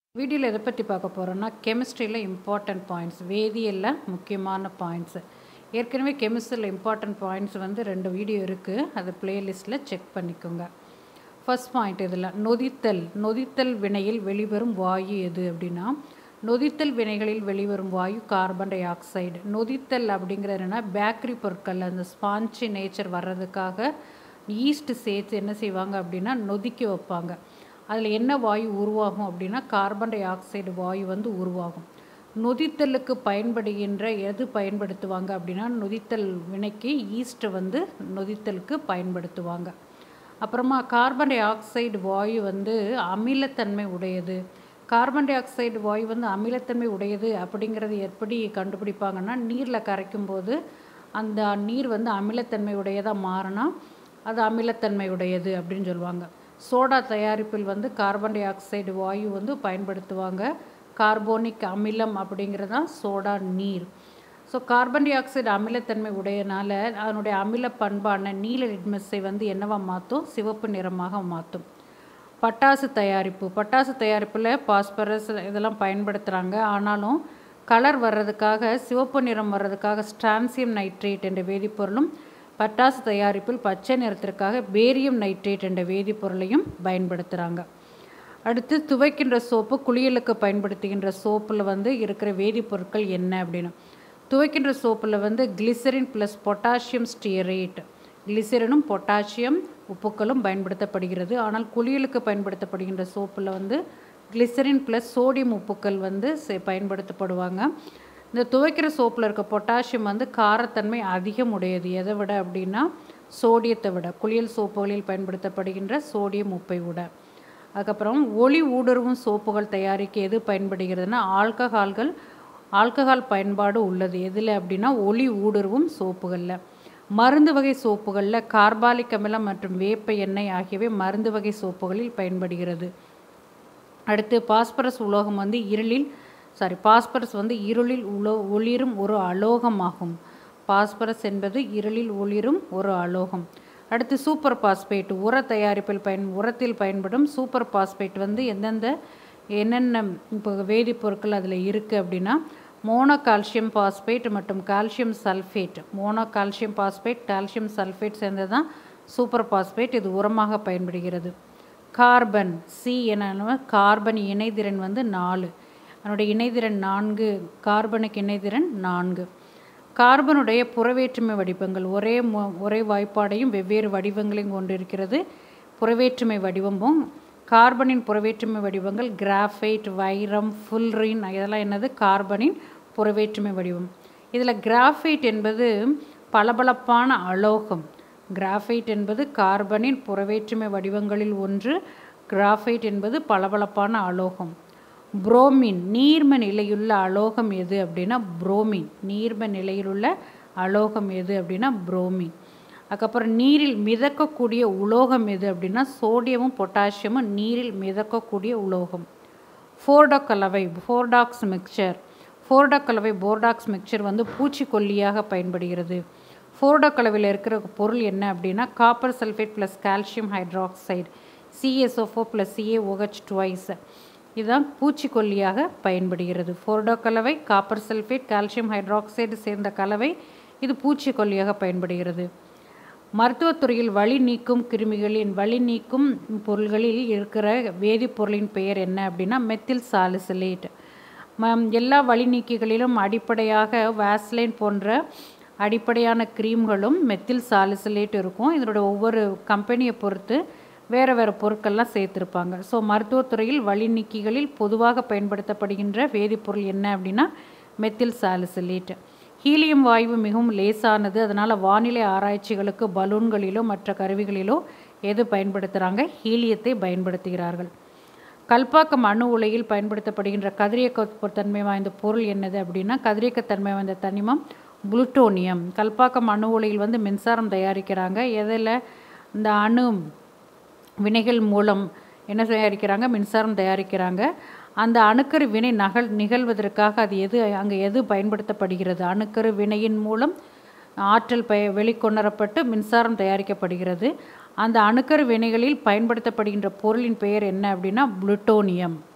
வீடியோவில் எதை பற்றி பார்க்க போகிறோன்னா கெமிஸ்ட்ரியில் இம்பார்ட்டன்ட் பாயிண்ட்ஸ் வேதியியலில் முக்கியமான பாயிண்ட்ஸு ஏற்கனவே கெமிஸ்ட்ரியில் இம்பார்ட்டன்ட் பாயிண்ட்ஸ் வந்து ரெண்டு வீடியோ இருக்குது அது பிளேலிஸ்ட்டில் செக் பண்ணிக்கோங்க ஃபர்ஸ்ட் பாயிண்ட் இதில் நொதித்தல் நொதித்தல் வினையில் வெளிவரும் வாயு எது அப்படின்னா நொதித்தல் வினைகளில் வெளிவரும் வாயு கார்பன் டை ஆக்சைடு நொதித்தல் அப்படிங்கிறது என்னென்னா பேக்கரி பொருட்கள் அந்த ஸ்பான்ச்சி நேச்சர் வர்றதுக்காக ஈஸ்ட் சேர்த்து என்ன செய்வாங்க அப்படின்னா நொதிக்க வைப்பாங்க அதில் என்ன வாயு உருவாகும் அப்படின்னா கார்பன் டை ஆக்சைடு வாயு வந்து உருவாகும் நொதித்தலுக்கு பயன்படுகின்ற எது பயன்படுத்துவாங்க அப்படின்னா நொதித்தல் வினைக்கு ஈஸ்ட்டை வந்து நொதித்தலுக்கு பயன்படுத்துவாங்க அப்புறமா கார்பன் டை ஆக்சைடு வாயு வந்து அமிலத்தன்மை உடையது கார்பன் டை ஆக்சைடு வாயு வந்து அமிலத்தன்மை உடையது அப்படிங்கிறது எப்படி கண்டுபிடிப்பாங்கன்னா நீரில் கரைக்கும் போது அந்த நீர் வந்து அமிலத்தன்மை உடையதாக மாறினா அது அமிலத்தன்மை உடையது அப்படின்னு சொல்லுவாங்க சோடா தயாரிப்பில் வந்து கார்பன் டை ஆக்சைடு வாயு வந்து பயன்படுத்துவாங்க கார்போனிக் அமிலம் அப்படிங்கிறது தான் சோடா நீர் ஸோ கார்பன் டை ஆக்சைடு அமிலத்தன்மை உடையனால அதனுடைய அமில பண்பான நீல லிட்மஸை வந்து என்னவாக மாற்றும் சிவப்பு நிறமாக மாற்றும் பட்டாசு தயாரிப்பு பட்டாசு தயாரிப்பில் பாஸ்பரஸ் இதெல்லாம் பயன்படுத்துகிறாங்க ஆனாலும் கலர் வர்றதுக்காக சிவப்பு நிறம் வர்றதுக்காக ஸ்டான்சியம் நைட்ரேட் என்ற வேதிப்பொருளும் பட்டாசு தயாரிப்பில் பச்சை நிறத்திற்காக பேரியம் நைட்ரேட் என்ற வேதிப்பொருளையும் பயன்படுத்துகிறாங்க அடுத்து துவைக்கின்ற சோப்பு குளியலுக்கு பயன்படுத்துகின்ற சோப்பில் வந்து இருக்கிற வேதிப்பொருட்கள் என்ன அப்படின்னு துவைக்கின்ற சோப்பில் வந்து கிளிசரின் ப்ளஸ் பொட்டாசியம் ஸ்டியரேட் கிளிசரினும் பொட்டாசியம் உப்புக்களும் பயன்படுத்தப்படுகிறது ஆனால் குளியலுக்கு பயன்படுத்தப்படுகின்ற சோப்பில் வந்து கிளிசரின் ப்ளஸ் சோடியம் உப்புக்கள் வந்து பயன்படுத்தப்படுவாங்க இந்த துவைக்கிற சோப்பில் இருக்க பொட்டாசியம் வந்து காரத்தன்மை அதிகம் உடையது எதை விட அப்படின்னா சோடியத்தை விட குளியல் சோப்புகளில் பயன்படுத்தப்படுகின்ற சோடியம் உப்பை விட அதுக்கப்புறம் ஒளி ஊடுருவும் சோப்புகள் தயாரிக்க எது பயன்படுகிறதுனா ஆல்கஹால்கள் ஆல்கஹால் பயன்பாடு உள்ளது எதில் அப்படின்னா ஒளி ஊடுருவும் சோப்புகளில் மருந்து வகை சோப்புகளில் கார்பாலிக் அமிலம் மற்றும் வேப்ப எண்ணெய் ஆகியவை மருந்து வகை சோப்புகளில் பயன்படுகிறது அடுத்து பாஸ்பரஸ் உலோகம் வந்து இருளில் சாரி பாஸ்பரஸ் வந்து இருளில் உலோ ஒளிரும் ஒரு அலோகமாகும் பாஸ்பரஸ் என்பது இருளில் ஒளிரும் ஒரு அலோகம் அடுத்து சூப்பர் பாஸ்பேட் உர தயாரிப்பில் பயன் உரத்தில் பயன்படும் சூப்பர் பாஸ்பேட் வந்து எந்தெந்த என்னென்ன இப்போ வேதிப்பொருட்கள் அதில் இருக்குது அப்படின்னா மோனோ கால்சியம் பாஸ்பேட் மற்றும் calcium sulphate mono calcium phosphate calcium sulphate சேர்ந்தது தான் சூப்பர் பாஸ்பேட் இது உரமாக பயன்படுகிறது கார்பன் சி என்ன கார்பன் இணைதிறன் வந்து நாலு அதனுடைய இணைதிறன் நான்கு கார்பனுக்கு இணைதிறன் நான்கு கார்பனுடைய புறவேற்றுமை வடிவங்கள் ஒரே ஒரே வாய்ப்பாடையும் வெவ்வேறு வடிவங்களையும் கொண்டிருக்கிறது புறவேற்றுமை வடிவமும் கார்பனின் புறவேற்றுமை வடிவங்கள் கிராஃபைட் வைரம் ஃபுல்ரின் இதெல்லாம் என்னது கார்பனின் புறவேற்றுமை வடிவம் இதில் கிராஃபைட் என்பது பளபளப்பான அலோகம் கிராஃபைட் என்பது கார்பனின் புறவேற்றுமை வடிவங்களில் ஒன்று கிராஃபைட் என்பது பளபளப்பான அலோகம் புரோமின் நீர்ம நிலையுள்ள அலோகம் எது அப்படின்னா புரோமின் நீர்ம நிலையிலுள்ள அலோகம் எது அப்படின்னா புரோமின் அதுக்கப்புறம் நீரில் மிதக்கக்கூடிய உலோகம் எது அப்படின்னா சோடியமும் பொட்டாசியமும் நீரில் மிதக்கக்கூடிய உலோகம் ஃபோர்டோ கலவை ஃபோர்டாக்ஸ் மிக்சர் ஃபோர்டோ கலவை போர்டாக்ஸ் மிக்சர் வந்து பூச்சிக்கொல்லியாக பயன்படுகிறது ஃபோர்டோ கலவையில் இருக்கிற பொருள் என்ன அப்படின்னா copper sulphate plus calcium hydroxide C S O four plus C A O H twice இதுதான் பூச்சிக்கொல்லியாக பயன்படுகிறது ஃபோர்டோ கலவை காப்பர் சல்ஃபேட் கால்சியம் ஹைட்ராக்சைடு சேர்ந்த கலவை இது பூச்சிக்கொல்லியாக பயன்படுகிறது மருத்துவத்துறையில் வலி நீக்கும் கிருமிகளின் வலி நீக்கும் பொருள்களில் இருக்கிற வேதிப்பொருளின் பெயர் என்ன அப்படின்னா மெத்தில் சாலிசிலேட் எல்லா வலி நீக்கிகளிலும் அடிப்படையாக வேஸ்லைன் போன்ற அடிப்படையான க்ரீம்களும் மெத்தில் சாலிசிலேட் இருக்கும் இதனோட ஒவ்வொரு கம்பெனியை பொறுத்து வேறு வேறு பொருட்கள்லாம் சேர்த்துருப்பாங்க ஸோ மருத்துவத்துறையில் வலி நீக்கிகளில் பொதுவாக பயன்படுத்தப்படுகின்ற வேதிப்பொருள் என்ன அப்படின்னா மெத்தில் சாலிசிலேட் ஹீலியம் வாயு மிகவும் லேசானது அதனால் வானிலை ஆராய்ச்சிகளுக்கு பலூன்களிலோ மற்ற கருவிகளிலோ எது பயன்படுத்துகிறாங்க ஹீலியத்தை பயன்படுத்துகிறார்கள் கல்பாக்கம் அணு உலையில் பயன்படுத்தப்படுகின்ற கதிரியக்கத்தன்மை வாய்ந்த பொருள் என்னது அப்படின்னா கதிரியக்கத்தன்மை வாய்ந்த தனிமம் புளுட்டோனியம் கல்பாக்கம் அணு உலையில் வந்து மின்சாரம் தயாரிக்கிறாங்க எதில் இந்த அணு வினைகள் மூலம் என்ன தயாரிக்கிறாங்க மின்சாரம் தயாரிக்கிறாங்க அந்த அணுக்கரு வினை நகல் நிகழ்வதற்காக அது எது அங்கே எது பயன்படுத்தப்படுகிறது அணுக்கரு வினையின் மூலம் ஆற்றல் பய வெளிக்கொணரப்பட்டு மின்சாரம் தயாரிக்கப்படுகிறது அந்த அணுக்கரு வினைகளில் பயன்படுத்தப்படுகின்ற பொருளின் பெயர் என்ன அப்படின்னா புளுட்டோனியம்